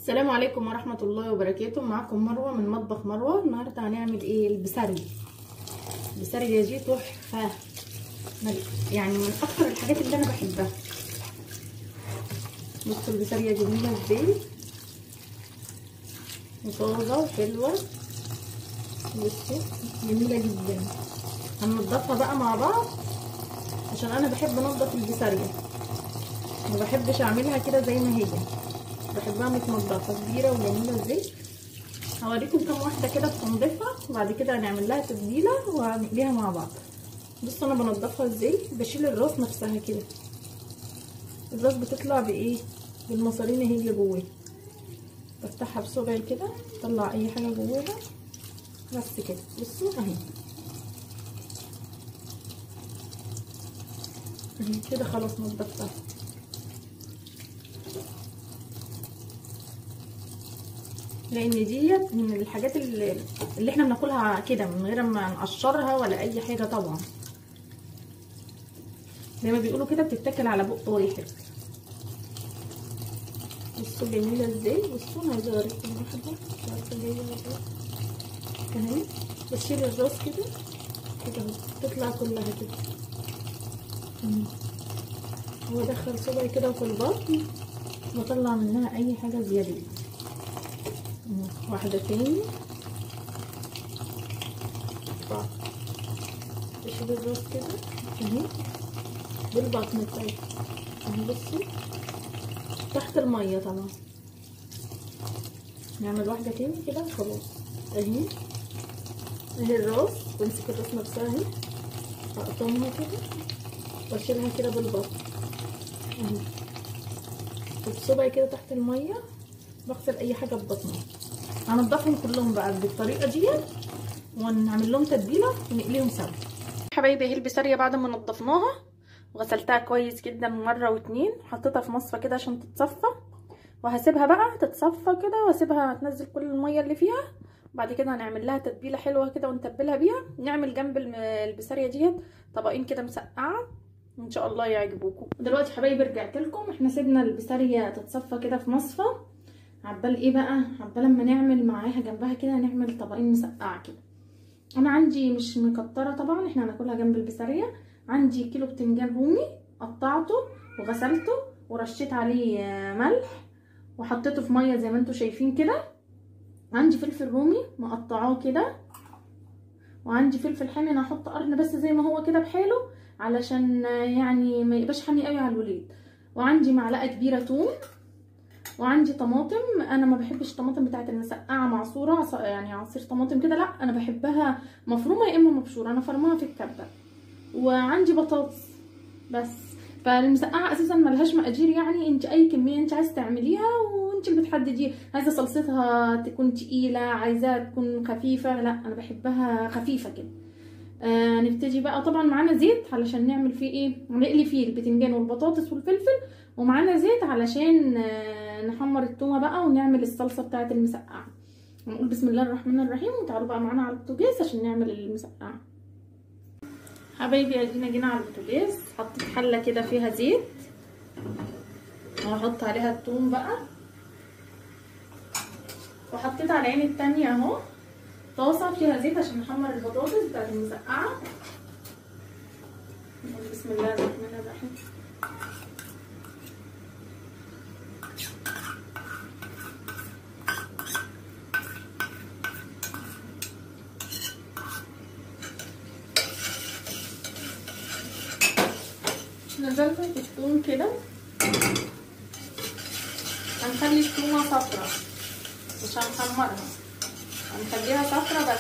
السلام عليكم ورحمة الله وبركاته معكم مروة من مطبخ مروة النهاردة هنعمل ايه البسارية البسارية دي تحفة يعني من اكتر الحاجات اللي انا بحبها بصوا البسارية جميلة ازاي وطازة وحلوة بصوا جميلة جدا هننضفها بقى مع بعض عشان انا بحب انضف البسارية ما بحبش اعملها كده زي ما هي بحبها متنضفه كبيره وجميله ازاي هوريكم كام واحده كده بتنضفها وبعد كده هنعمل لها تتبيله وهنقليها مع بعض بصوا انا بنضفها ازاي بشيل الراس نفسها كده الراس بتطلع بايه بالمصارين اهي اللي جواها بفتحها بصبعي كده اطلع اي حاجه جواها بس كده بصوا اهي اهي كده خلاص نضفتها لان ديت من الحاجات اللي, اللي احنا بناكلها كده من غير ما نقشرها ولا اي حاجه طبعا زي ما بيقولوا كده بتتاكل على بق واحد بصوا جميله ازاي بصوا انا عايزه اوريكم واحده مش عارفه جايه ازاي اهي بشيل الراس كده كده تطلع كلها كده وادخل صبعي كده في البطن واطلع منها اي حاجه زياده واحدة تاني اشيل الراس كده اهي بالبطن بتاعتها اهي بصي تحت المية طبعا نعمل واحدة تاني كده خلاص اهي اهي الراس وامسك الراس نفسها اهي اقطمها كده واشيلها كده بالبطن اهي وبصبعي كده تحت المية بغسل اي حاجه ببطنها هنضفهم كلهم بقى بالطريقه دي ونعمل لهم تتبيله ونقليهم سوا حبايبي اهي البساريه بعد ما نضفناها وغسلتها كويس جدا مره واتنين وحطيتها في مصفى كده عشان تتصفى وهسيبها بقى تتصفى كده واسيبها تنزل كل الميه اللي فيها بعد كده هنعمل لها تتبيله حلوه كده ونتبلها بيها نعمل جنب البساريه ديت طبقين كده مسقعه ان شاء الله يعجبوكم دلوقتي حبايبي رجعت لكم احنا سيبنا البساريه تتصفى كده في مصفى عبال ايه بقى عبال لما نعمل معاها جنبها كده هنعمل طبقين مسقعه كده انا عندي مش مكتره طبعا احنا هناكلها جنب البساريه عندي كيلو بتنجان رومي قطعته وغسلته ورشيت عليه ملح وحطيته في ميه زي ما انتم شايفين كده عندي فلفل رومي مقطعاه كده وعندي فلفل حامي انا هحط قرن بس زي ما هو كده بحاله علشان يعني ما يبقاش حامي قوي على الوليد وعندي معلقه كبيره توم وعندي طماطم انا ما بحبش الطماطم بتاعه المسقعه معصوره يعني عصير طماطم كده لا انا بحبها مفرومه يا اما مبشوره انا فرماها في الكبه وعندي بطاطس بس فالمسقعه اساسا ملهاش مقادير يعني انت اي كميه انت عايزه تعمليها وانت اللي بتحددي عايزه صلصتها تكون تقيله عايزاها تكون خفيفه لا انا بحبها خفيفه كده آه نبتدي بقى طبعا معانا زيت علشان نعمل فيه ايه نقلي فيه البتنجان والبطاطس والفلفل ومعانا زيت علشان آه نحمر التومه بقى ونعمل الصلصه بتاعه المسقعه نقول بسم الله الرحمن الرحيم وتعالوا بقى معانا على البوتاجاز عشان نعمل المسقعه حبايبي ادينا جينا على البوتاجاز حطيت حله كده فيها زيت وهحط عليها التوم بقى وحطيت على العين التانية اهو طاسه فيها زيت عشان نحمر البطاطس بتاعت المسقعه نقول بسم الله الرحمن الرحيم نزلت في الثوم كده هنخلي الثومه صفرا مش هنحمرها هنخليها صفرا بس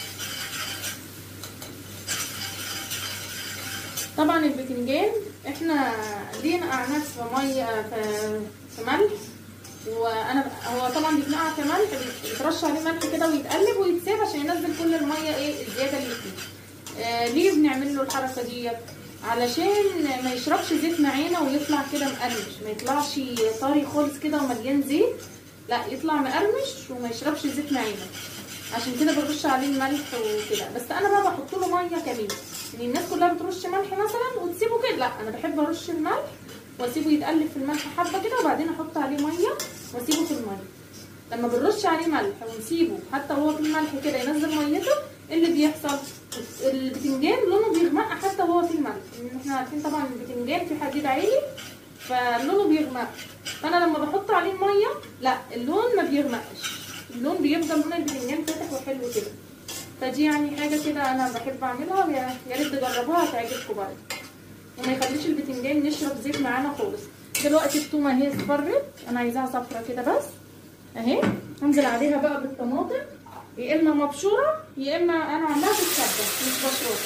طبعا البتنجان احنا ليه نقعناه في ميه في, في ملح وانا هو طبعا بيتنقع في ملح بيترش عليه ملح كده ويتقلب ويتساب عشان ينزل كل الميه ايه الزياده اللي فيه آه ليه بنعمل له الحركه ديت علشان ما يشربش زيت معانا ويطلع كده مقرمش ما يطلعش طري خالص كده ومليان زيت لا يطلع مقرمش وما يشربش زيت معانا عشان كده برش عليه الملح وكده بس انا بقى بحط له ميه كمان يعني الناس كلها بترش ملح مثلا وتسيبه كده لا انا بحب ارش الملح واسيبه يتقلب في الملح حبه كده وبعدين احط عليه ميه واسيبه في الميه لما بنرش عليه ملح ونسيبه حتى وهو في الملح كده ينزل ميته إيه اللي بيحصل البتنجان لونه بيغمق حتى وهو في الملح لان احنا عارفين طبعا البتنجان فيه حديد عالي فلونه بيغمق فانا لما بحط عليه ميه لا اللون ما بيغمقش اللون بيفضل لون البتنجان فاتح وحلو كده فدي يعني حاجه كده انا بحب اعملها ويا يا ريت تجربوها هتعجبكم برضه وما يخليش البتنجان يشرب زيت معانا خالص دلوقتي التومه اهي اصفرت انا عايزاها صفرة كده بس اهي هنزل عليها بقى بالطماطم يا اما مبشوره يا اما انا عاملاها في الكبه مش بشوره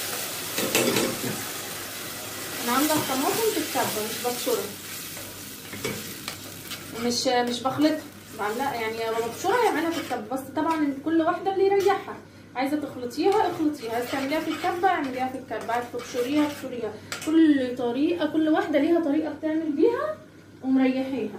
انا عامله الطماطم في الكبه مش ببشرها مش مش بخلطها بعملها يعني يا مبشوره يا اعملها في الكبه بس طبعا كل واحده اللي يريحها عايزه تخلطيها اخلطيها عايزه تعمليها في الكبه اعمليها في الكبه عايزه تبشريها ابشريها كل طريقه كل واحده ليها طريقه بتعمل بيها ومريحيها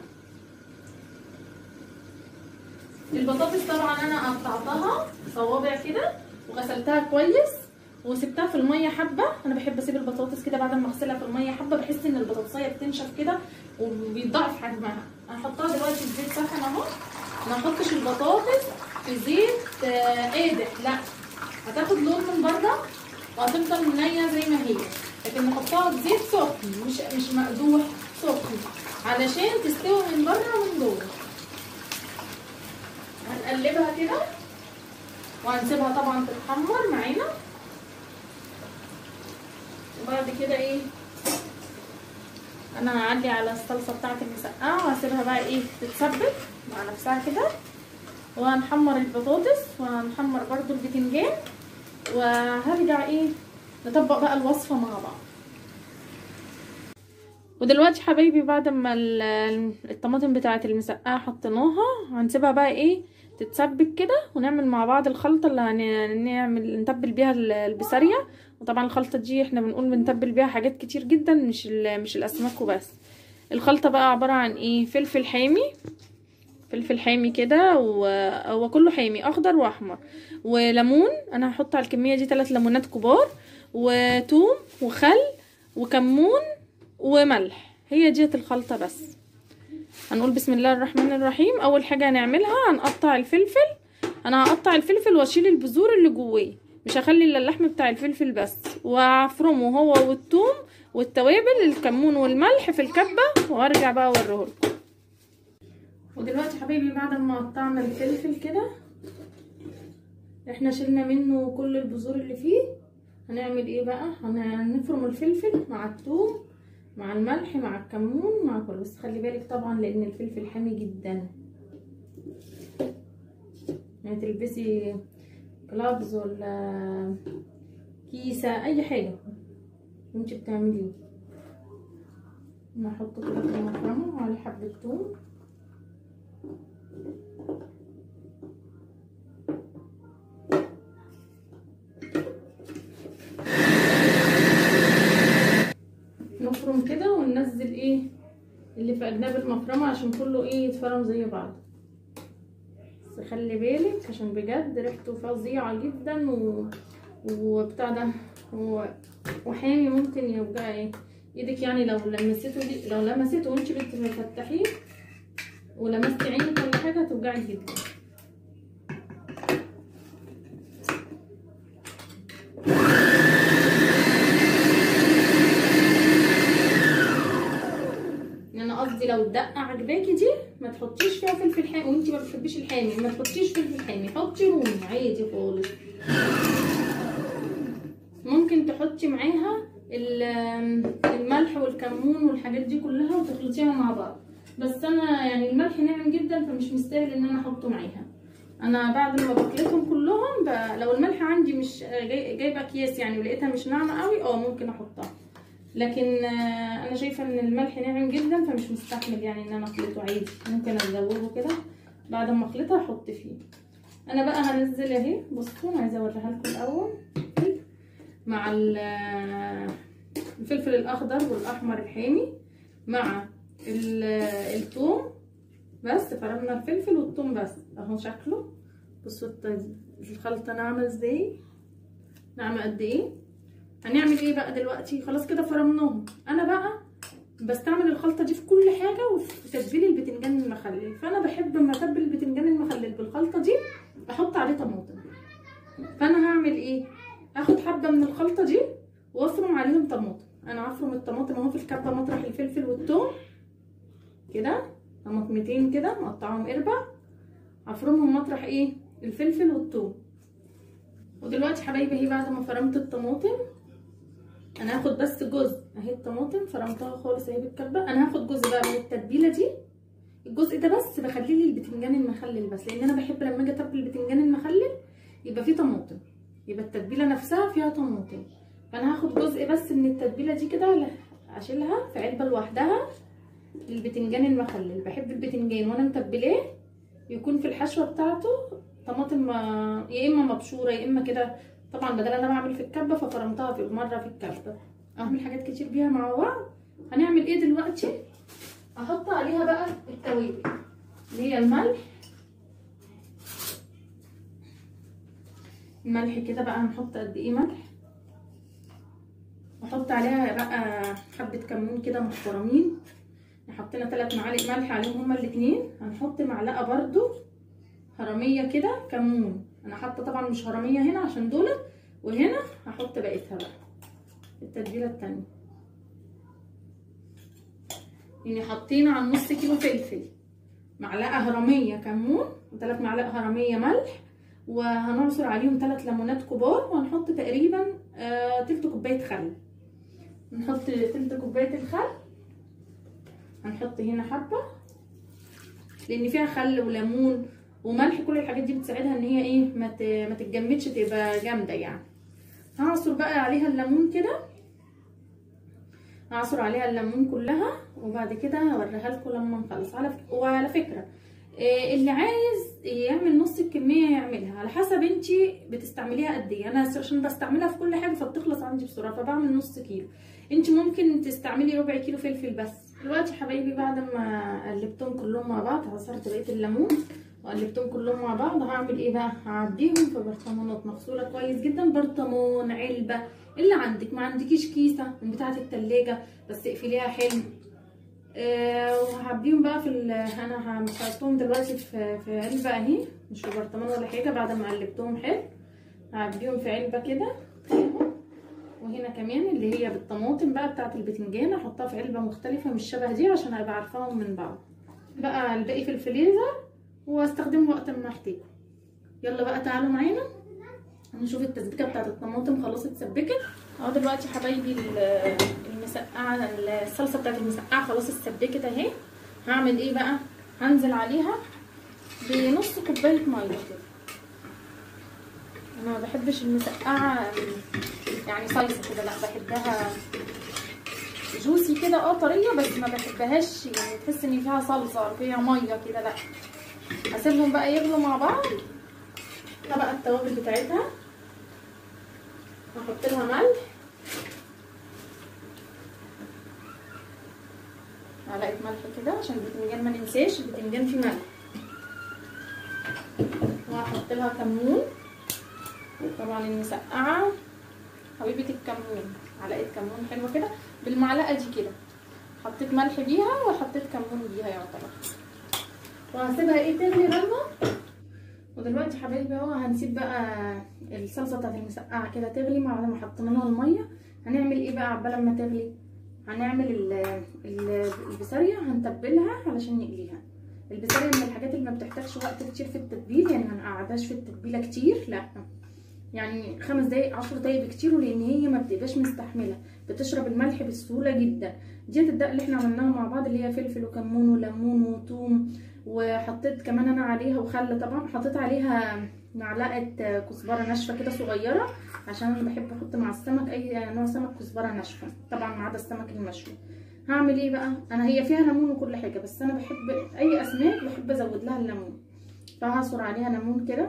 البطاطس طبعا انا قطعتها صوابع كده وغسلتها كويس وسبتها في الميه حبه انا بحب اسيب البطاطس كده بعد ما اغسلها في الميه حبه بحس ان البطاطسيه بتنشف كده وبيضاعف حجمها هنحطها دلوقتي في زيت سخن اهو ما نحطش البطاطس في زيت آه قادح لا هتاخد لون من بره وهتفضل نيه زي ما هي لكن نحطها في زيت سخن مش مش مقدوح سخن علشان تستوي من بره ومن جوه هنقلبها كده وهنسيبها طبعا تتحمر معانا وبعد كده ايه انا هعلي على الصلصه بتاعت المسقعه وهسيبها بقى ايه تتسبك مع نفسها كده وهنحمر البطاطس وهنحمر برضو البتنجان وهرجع ايه نطبق بقى الوصفه مع بعض ودلوقتي حبايبي بعد ما الطماطم بتاعه المسقعه حطيناها هنسيبها بقى ايه تتسبك كده ونعمل مع بعض الخلطه اللي هنعمل نتبل بيها البساريه وطبعا الخلطه دي احنا بنقول بنتبل بيها حاجات كتير جدا مش مش الاسماك وبس الخلطه بقى عباره عن ايه فلفل حامي فلفل حامي كده وهو كله حامي اخضر واحمر وليمون انا هحط على الكميه دي ثلاث ليمونات كبار وتوم وخل وكمون وملح هي ديت الخلطه بس هنقول بسم الله الرحمن الرحيم اول حاجه هنعملها هنقطع الفلفل انا هقطع الفلفل واشيل البذور اللي جواه مش هخلي الا اللحم بتاع الفلفل بس وهفرمه هو والثوم والتوابل الكمون والملح في الكبه وارجع بقى اوريه لكم ودلوقتي حبايبي بعد ما قطعنا الفلفل كده احنا شلنا منه كل البذور اللي فيه هنعمل ايه بقى هنفرم الفلفل مع الثوم مع الملح مع الكمون مع كله بس خلي بالك طبعا لان الفلفل حامي جدا يعني تلبسي جلافز ولا كيسة اي حاجة انت بتعمليه نحطه كده في المفرمة وعليه حبة توم نفرم كده وننزل ايه اللي في اجناب المفرمه عشان كله ايه يتفرم زي بعض بس خلي بالك عشان بجد ريحته فظيعه جدا و... وبتاع ده و... وحامي ممكن يوجع ايه ايدك يعني لو لمسته دي لو لمسته وانت بتفتحيه ولمستي عينك ولا حاجه هتوجعك جدا قصدي لو الدقه عجباكي دي ما تحطيش فيها فلفل حامي وانتي ما بتحبيش الحامي ما تحطيش فلفل حامي حطي رومي عادي خالص ممكن تحطي معاها الملح والكمون والحاجات دي كلها وتخلطيها مع بعض بس انا يعني الملح ناعم جدا فمش مستاهل ان انا احطه معاها انا بعد ما بخلطهم كلهم ب... لو الملح عندي مش جاي... جايبه اكياس يعني ولقيتها مش ناعمه قوي اه ممكن احطها لكن انا شايفه ان الملح ناعم جدا فمش مستحمل يعني ان انا اخلطه عادي ممكن ازوده كده بعد ما اخلطها احط فيه انا بقى هنزل اهي بصوا انا عايزه اوريها لكم الاول مع الفلفل الاخضر والاحمر الحامي مع الثوم بس فرمنا الفلفل والثوم بس اهو شكله بصوا الخلطه ناعمه ازاي ناعمه قد ايه هنعمل ايه بقى دلوقتي خلاص كده فرمناهم انا بقى بستعمل الخلطه دي في كل حاجه وفي تتبيل البتنجان المخلل فانا بحب لما اتبل البتنجان المخلل بالخلطه دي احط عليه طماطم فانا هعمل ايه هاخد حبه من الخلطه دي وافرم عليهم طماطم انا هفرم الطماطم اهو في الكبه مطرح الفلفل والثوم كده طماطمتين كده مقطعهم اربع هفرمهم مطرح ايه الفلفل والثوم ودلوقتي حبايبي اهي بعد ما فرمت الطماطم انا هاخد بس جزء اهي الطماطم فرمتها خالص اهي بالكبه انا هاخد جزء بقى من التتبيله دي الجزء ده بس بخليه لي البتنجان المخلل بس لان انا بحب لما اجي اتبل البتنجان المخلل يبقى فيه طماطم يبقى التتبيله نفسها فيها طماطم فانا هاخد جزء بس من التتبيله دي كده اشيلها في علبه لوحدها للبتنجان المخلل بحب البتنجان وانا متبلاه يكون في الحشوه بتاعته طماطم يا اما مبشوره يا اما كده طبعا بدل انا بعمل في الكبه ففرمتها في مره في الكبه اعمل حاجات كتير بيها مع بعض هنعمل ايه دلوقتي احط عليها بقى التوابل اللي هي الملح الملح كده بقى هنحط قد ايه ملح واحط عليها بقى حبه كمون كده محترمين حطينا 3 معالق ملح عليهم هما الاثنين هنحط معلقه برده هرميه كده كمون انا حاطه طبعا مش هرميه هنا عشان دول وهنا هحط بقيتها بقى التتبيله التانية يعني حاطين على نص كيلو فلفل معلقه هرميه كمون وثلاث معالق هرميه ملح وهنعصر عليهم ثلاث ليمونات كبار وهنحط تقريبا آه تلت كوبايه خل نحط تلت كوبايه الخل هنحط هنا حبه لان فيها خل وليمون وملح كل الحاجات دي بتساعدها ان هي ايه ما ما تتجمدش تبقى جامده يعني هعصر بقى عليها الليمون كده هعصر عليها الليمون كلها وبعد كده هوريها لكم لما نخلص على فكرة وعلى فكره إيه اللي عايز يعمل نص الكميه يعملها على حسب انتي بتستعمليها قد ايه انا عشان بستعملها في كل حاجه فبتخلص عندي بسرعه فبعمل نص كيلو انتي ممكن تستعملي ربع كيلو فلفل بس دلوقتي حبايبي بعد ما قلبتهم كلهم مع بعض عصرت بقيه الليمون وقلبتهم كلهم مع بعض هعمل ايه بقى هعبيهم في برطمانات مغسوله كويس جدا برطمان علبه اللي عندك ما عندكيش كيسه من بتاعه التلاجة بس اقفليها حلو آه وهعبيهم بقى في انا هحطهم دلوقتي في في علبه اهي مش في برطمان ولا حاجه بعد ما قلبتهم حلو هعبيهم في علبه كده وهنا كمان اللي هي بالطماطم بقى بتاعه البتنجان احطها في علبه مختلفه مش شبه دي عشان ابقى عارفاهم من بعض بقى الباقي في الفريزر واستخدمه وقت ما احتاجه يلا بقى تعالوا معانا نشوف التسبيكه بتاعه الطماطم خلاص اتسبكت اهو دلوقتي حبايبي المسقعه الصلصه بتاعه المسقعه خلاص اتسبكت اهي هعمل ايه بقى هنزل عليها بنص كوبايه ميه كده انا ما بحبش المسقعه يعني صيصه كده لا بحبها جوسي كده اه طريه بس ما بحبهاش يعني تحس ان فيها صلصه فيها ميه كده لا هسيبهم بقى يغلوا مع بعض ده بقى التوابل بتاعتها هحط لها ملح معلقه ملح كده عشان البتنجان ما ننساش البتنجان فيه ملح وهحط لها كمون طبعا المسقعه حبيبه الكمون معلقه كمون حلوه كده بالمعلقه دي كده حطيت ملح بيها وحطيت كمون بيها يعتبر وهسيبها ايه تغلي غلوه ودلوقتي حبايبي اهو هنسيب بقى الصلصه بتاعت المسقعه كده تغلي مع ما حطينا لها الميه هنعمل ايه بقى عبال ما تغلي هنعمل البساريه هنتبلها علشان نقليها البساريه من الحاجات اللي ما بتحتاجش وقت كتير في التتبيل يعني ما نقعدهاش في التتبيله كتير لا يعني خمس دقايق عشر دقايق بكتير لان هي ما بتبقاش مستحمله بتشرب الملح بسهوله جدا ديت الدقه اللي احنا عملناها مع بعض اللي هي فلفل وكمون وليمون وثوم وحطيت كمان انا عليها وخل طبعا حطيت عليها معلقه كزبره ناشفه كده صغيره عشان انا بحب احط مع السمك اي نوع سمك كزبره ناشفه طبعا ما عدا السمك المشوي هعمل ايه بقى انا هي فيها ليمون وكل حاجه بس انا بحب اي اسماك بحب ازود لها الليمون فهعصر عليها ليمون كده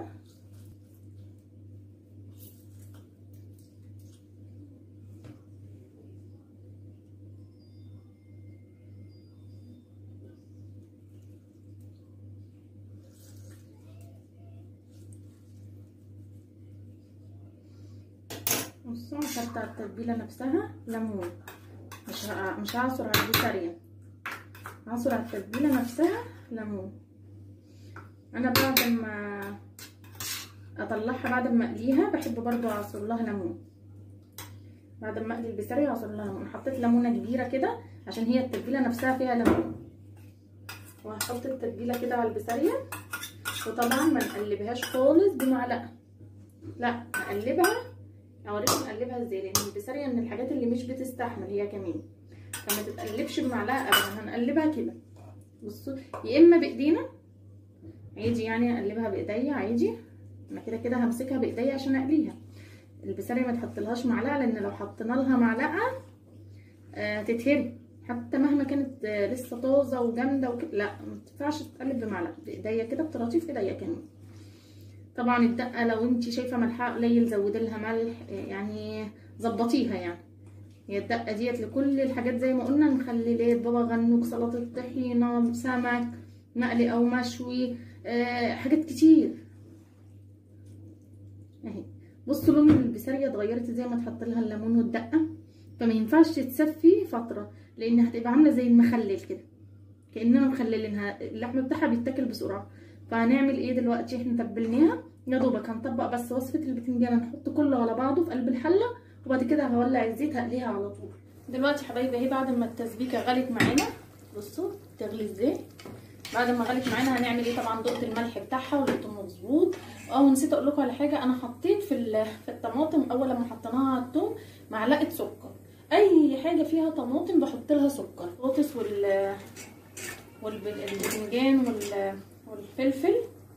بصوا هحط على التتبيله نفسها ليمون مش ه- مش هعصر على البسارية هعصر على التتبيلة نفسها ليمون انا بعد ما اطلعها بعد ما اقليها بحب برضو اعصر لها ليمون بعد ما اقلي البسارية اعصر لها ليمون حطيت ليمونة كبيرة كده عشان هي التتبيلة نفسها فيها ليمون وهحط التتبيلة كده على البسارية وطبعا ما نقلبهاش خالص بمعلقة لا نقلبها اوريكم نقلبها ازاي لان البسارية من الحاجات اللي مش بتستحمل هي كمان فما تتقلبش بمعلقة ابدا هنقلبها كده بصوا يا اما بايدينا عادي يعني اقلبها بايديا عادي انا كده كده همسكها بايديا عشان اقليها البسارية ما تحطلهاش معلقة لان لو حطينا لها معلقة آه تتهري حتى مهما كانت آه لسه طازة وجامدة وكده لا ما تنفعش تتقلب بمعلقة بايديا كده بطراطيف ايديا كمان طبعا الدقة لو انت شايفة ملحها قليل زودي لها ملح آه يعني ظبطيها يعني هي الدقة ديت لكل الحاجات زي ما قلنا مخللات بابا غنوج سلطة طحينة سمك مقلي او مشوي آه حاجات كتير اهي بصوا لون البسارية اتغيرت زي ما تحط لها الليمون والدقة فما ينفعش تتسفي فترة لان هتبقى عاملة زي المخلل كده كأننا مخللينها اللحم بتاعها بيتاكل بسرعة فهنعمل ايه دلوقتي احنا تبلناها يا دوبك هنطبق بس وصفة البتنجان نحط كله على بعضه في قلب الحلة وبعد كده هولع الزيت هقليها على طول دلوقتي يا حبايبي اهي بعد ما التسبيكة غلت معانا بصوا تغلي ازاي بعد ما غلت معانا هنعمل ايه طبعا دقت الملح بتاعها ولقيته مظبوط اه ونسيت اقول لكم على حاجه انا حطيت في في الطماطم اول لما حطيناها على الثوم معلقه سكر اي حاجه فيها طماطم بحط لها سكر البطاطس وال والبتنجان وال والفلفل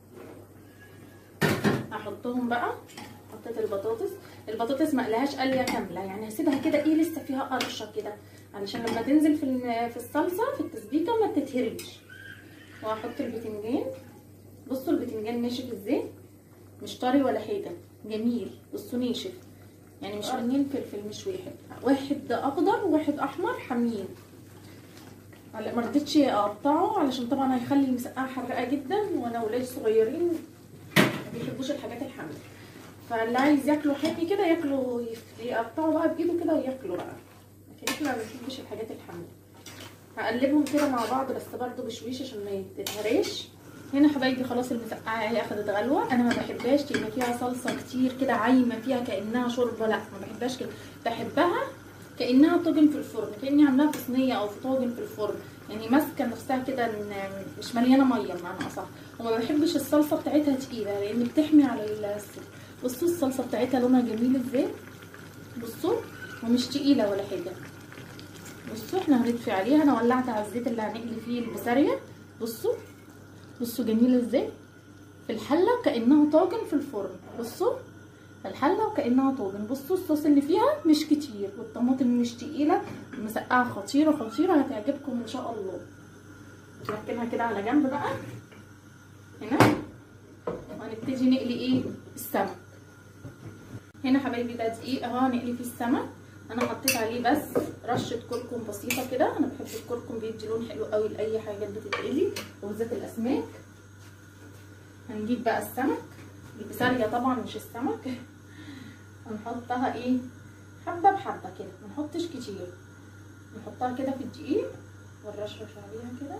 هحطهم بقى حطيت البطاطس البطاطس ما قلهاش قليه كامله يعني هسيبها كده ايه لسه فيها قرشه كده علشان لما تنزل في في الصلصه في التسبيكه ما تتهربش وهحط البتنجان بصوا البتنجان ناشف ازاي مش طري ولا حاجه جميل بصوا ناشف يعني مش اتنين فلفل مش واحد واحد اخضر وواحد احمر حامين ما رضيتش اقطعه علشان طبعا هيخلي المسقعه حراقه جدا وانا ولادي صغيرين ما بيحبوش الحاجات الحاميه فاللي عايز ياكله حامي كده ياكله يقطعه بقى بايده كده وياكله بقى لكن احنا ما بنحبش الحاجات الحاميه هقلبهم كده مع بعض بس برضو بشويش عشان ما يتهريش هنا حبايبي خلاص المسقعه هي اخدت غلوه انا ما بحبهاش تبقى فيها صلصه كتير كده عايمه فيها كانها شوربه لا ما بحبهاش كده بحبها كانها طاجن في الفرن كاني عاملاها في صينيه او في طاجن في الفرن يعني ماسكه نفسها كده مش مليانه ميه بمعنى اصح وما بحبش الصلصه بتاعتها تقيله لان بتحمي على السلق بصوا الصلصه بتاعتها لونها جميل ازاي بصوا ومش تقيله ولا حاجه بصوا احنا هنطفي عليها انا ولعت على الزيت اللي هنقلي فيه البساريه بصوا بصوا جميله ازاي في الحله كانها طاجن في الفرن بصوا في الحله وكانها طاجن بصوا الصوص اللي فيها مش كتير والطماطم مش تقيله المسقعه خطيره خطيره هتعجبكم ان شاء الله نركنها كده على جنب بقى هنا وهنبتدي نقلي ايه السمك هنا حبايبي ده دقيق اهو هنقلي فيه السمك انا حطيت عليه بس رشه كركم بسيطه كده انا بحب الكركم بيدي لون حلو قوي لاي حاجه بتتقلي وبالذات الاسماك هنجيب بقى السمك البسارية طبعا مش السمك هنحطها ايه حبه بحبه كده ما نحطش كتير نحطها كده في الدقيق ونرشرش عليها كده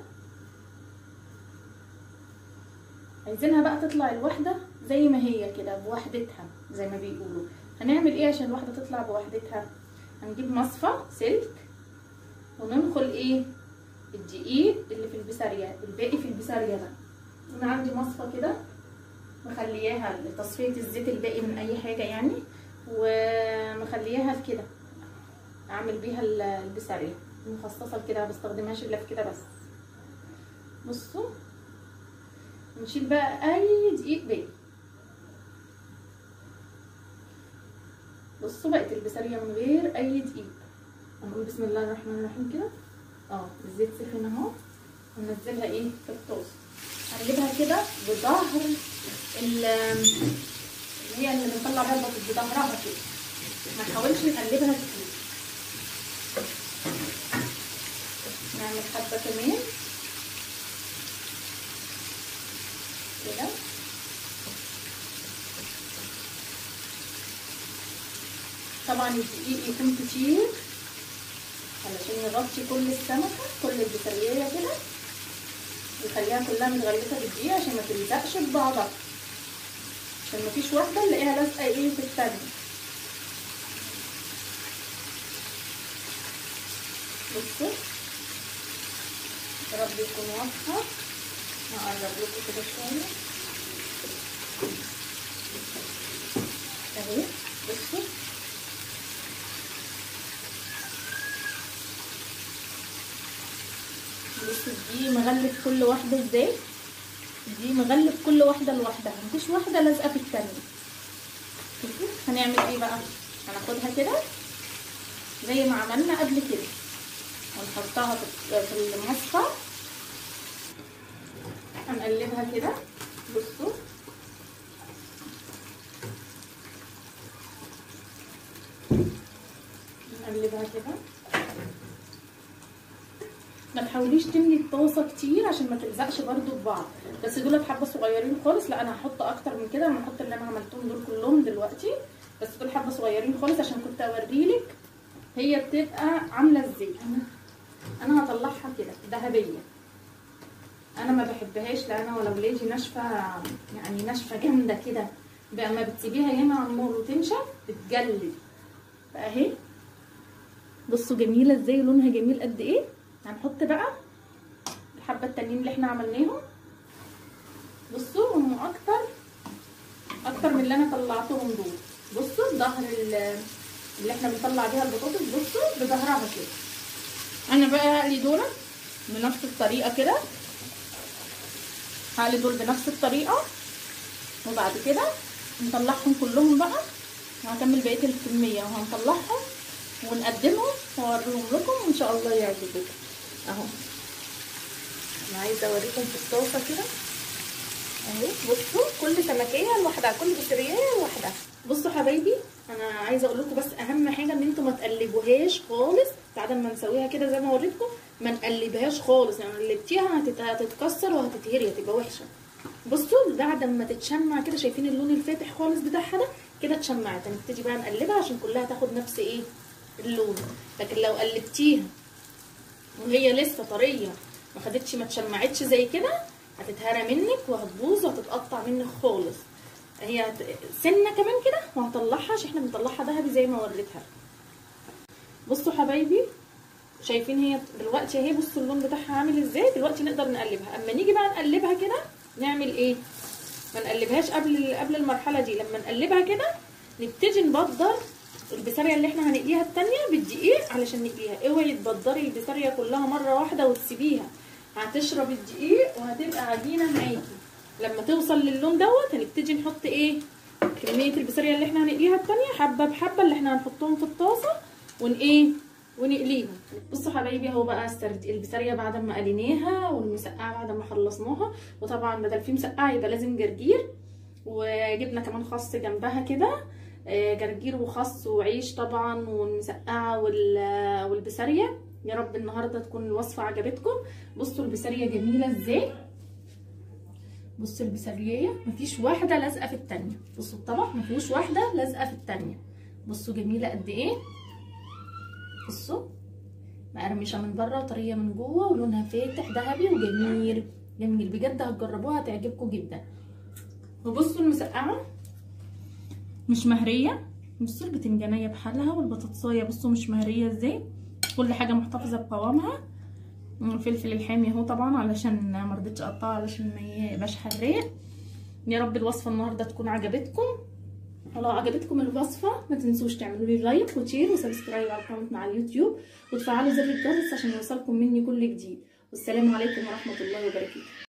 عايزينها بقى تطلع الواحده زي ما هي كده بوحدتها زي ما بيقولوا هنعمل ايه عشان الواحده تطلع بوحدتها هنجيب مصفى سلك وننخل ايه الدقيق اللي في البسارية الباقي في البسارية ده انا عندي مصفى كده مخلياها لتصفية الزيت الباقي من اي حاجة يعني ومخلياها في كده اعمل بيها البسارية مخصصة لكده ما بستخدمهاش الا في كده بس بصوا نشيل بقى اي دقيق باقي بصوا بقت البسارية من غير اي دقيق هنقول بسم الله الرحمن الرحيم كده اه الزيت سخن اهو وننزلها ايه في الطاسه هنجيبها كده بظهر اللي هي اللي بنطلع بيها البطاطس بظهرها كده ما نحاولش نقلبها كتير نعمل حبه كمان كده طبعا الدقيق يكون كتير علشان يغطي كل السمكه كل البسريه كده ويخليها كلها متغلفه بالدقيق عشان ما تلزقش في بعضها عشان مفيش واحده نلاقيها لازقه ايه في التانيه بصوا يا رب يكون واضحه هقرب لكم كده شويه اهي بصوا بصوا دي مغلف كل واحده ازاي دي مغلف كل واحده لوحدها مفيش واحده لازقه في التانيه شوفوا هنعمل ايه بقى هناخدها كده زي ما عملنا قبل كده ونحطها في المصفى هنقلبها كده بصوا نقلبها كده ما تحاوليش تملي الطاسه كتير عشان ما تلزقش برده في بعض بس دول حبه صغيرين خالص لا انا هحط اكتر من كده انا هحط اللي انا عملتهم دول كلهم دلوقتي بس دول حبه صغيرين خالص عشان كنت اوريلك هي بتبقى عامله ازاي انا انا هطلعها كده ذهبيه انا ما بحبهاش لا انا ولا ولادي ناشفه يعني ناشفه جامده كده بقى ما بتسيبيها ياما على النار وتنشف بتجلد اهي بصوا جميله ازاي لونها جميل قد ايه هنحط بقى الحبه التانيين اللي احنا عملناهم بصوا هم اكتر اكتر من اللي انا طلعتهم دول بصوا ظهر اللي احنا بنطلع بيها البطاطس بصوا بظهرها كده انا بقى هقلي دول بنفس الطريقه كده هقلي دول بنفس الطريقه وبعد كده نطلعهم كلهم بقى وهكمل بقيه الكميه وهنطلعهم ونقدمهم واوريهم لكم وان شاء الله يعجبكم اهو انا عايزه اوريكم في الصوصه كده اهو بصوا كل سمكيه لوحدها كل بسريه لوحدها بصوا حبايبي انا عايزه اقول لكم بس اهم حاجه ان انتوا ما تقلبوهاش خالص بعد ما نسويها كده زي ما وريتكم ما نقلبهاش خالص يعني قلبتيها هتتكسر وهتتهري هتبقى وحشه بصوا بعد ما تتشمع كده شايفين اللون الفاتح خالص بتاعها ده كده اتشمعت هنبتدي بقى نقلبها عشان كلها تاخد نفس ايه اللون لكن لو قلبتيها وهي لسه طريه ما خدتش ما اتشمعتش زي كده هتتهرى منك وهتبوظ وهتتقطع منك خالص هي سنه كمان كده وهطلعها عشان احنا بنطلعها ذهبي زي ما وريتها بصوا حبايبي شايفين هي دلوقتي اهي بصوا اللون بتاعها عامل ازاي دلوقتي نقدر نقلبها اما نيجي بقى نقلبها كده نعمل ايه ما نقلبهاش قبل قبل المرحله دي لما نقلبها كده نبتدي نبدر البساريه اللي احنا هنقليها التانية بالدقيق علشان نقليها اوعي تبدري البساريه كلها مره واحده وتسيبيها هتشرب الدقيق وهتبقى عجينه معاكي لما توصل للون دوت هنبتدي نحط ايه كميه البساريه اللي احنا هنقليها التانية حبه بحبه اللي احنا هنحطهم في الطاسه ون ايه ونقليهم بصوا حبايبي اهو بقى البساريه بعد ما قليناها والمسقعه بعد ما خلصناها وطبعا بدل في مسقعه يبقى لازم جرجير وجبنا كمان خس جنبها كده جرجير وخس وعيش طبعا والمسقعه والبساريه يا رب النهارده تكون الوصفه عجبتكم بصوا البساريه جميله ازاي بصوا البساريه مفيش واحده لازقه في التانية بصوا الطبق مفيهوش واحده لازقه في التانية بصوا جميله قد ايه بصوا مقرمشه من بره وطريه من جوه ولونها فاتح ذهبي وجميل جميل بجد هتجربوها هتعجبكم جدا وبصوا المسقعه مش مهريه بصوا البتنجانيه بحالها والبطاطسايه بصوا مش مهريه ازاي كل حاجه محتفظه بقوامها الفلفل الحامي اهو طبعا علشان ما رضيتش اقطعه علشان ما يبقاش حراق يا رب الوصفه النهارده تكون عجبتكم ولو عجبتكم الوصفه ما تنسوش تعملوا لي لايك وشير وسبسكرايب على القناه مع اليوتيوب وتفعلوا زر الجرس عشان يوصلكم مني كل جديد والسلام عليكم ورحمه الله وبركاته